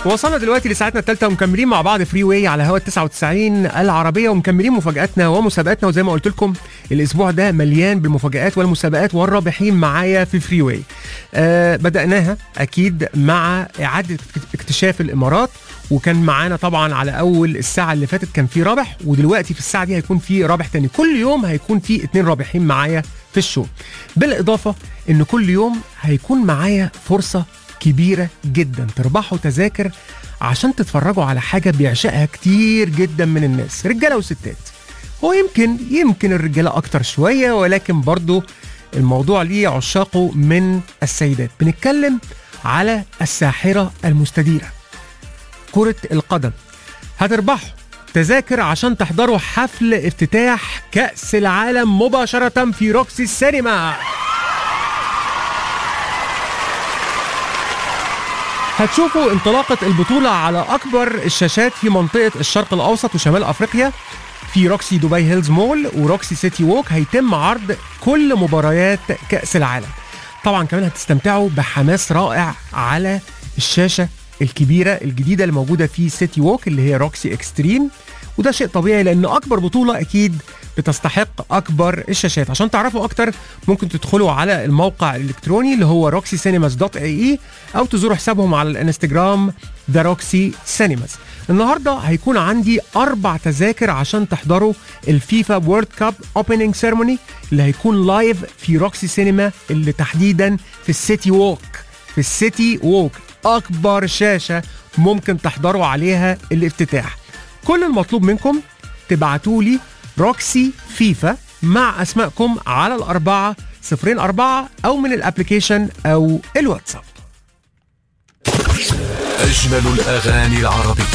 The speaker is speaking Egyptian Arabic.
وصلنا دلوقتي لساعتنا الثالثة ومكملين مع بعض فري واي على هوا 99 العربية ومكملين مفاجآتنا ومسابقاتنا وزي ما قلت لكم الأسبوع ده مليان بالمفاجآت والمسابقات والرابحين معايا في فري واي. آه بدأناها أكيد مع إعادة اكتشاف الإمارات وكان معانا طبعا على أول الساعة اللي فاتت كان في رابح ودلوقتي في الساعة دي هيكون في رابح تاني كل يوم هيكون في اتنين رابحين معايا في الشو بالإضافة إن كل يوم هيكون معايا فرصة كبيرة جدا تربحوا تذاكر عشان تتفرجوا على حاجة بيعشقها كتير جدا من الناس رجالة وستات هو يمكن يمكن الرجالة أكتر شوية ولكن برضو الموضوع ليه عشاقه من السيدات بنتكلم على الساحرة المستديرة كرة القدم هتربحوا تذاكر عشان تحضروا حفل افتتاح كأس العالم مباشرة في روكسي السينما هتشوفوا انطلاقة البطولة على أكبر الشاشات في منطقة الشرق الأوسط وشمال أفريقيا في روكسي دبي هيلز مول وروكسي سيتي ووك هيتم عرض كل مباريات كأس العالم طبعا كمان هتستمتعوا بحماس رائع على الشاشة الكبيرة الجديدة اللي موجودة في سيتي ووك اللي هي روكسي اكستريم وده شيء طبيعي لأن أكبر بطولة أكيد بتستحق أكبر الشاشات عشان تعرفوا أكتر ممكن تدخلوا على الموقع الإلكتروني اللي هو roxycinemas.ae أو تزوروا حسابهم على الانستجرام ذا روكسي سينماز النهارده هيكون عندي أربع تذاكر عشان تحضروا الفيفا وورلد كاب اوبننج سيرموني اللي هيكون لايف في روكسي سينما اللي تحديدا في السيتي ووك في السيتي ووك أكبر شاشة ممكن تحضروا عليها الافتتاح كل المطلوب منكم تبعتوا لي روكسي فيفا مع اسمائكم على الأربعة صفرين أربعة أو من الابليكيشن أو الواتساب أجمل الأغاني العربية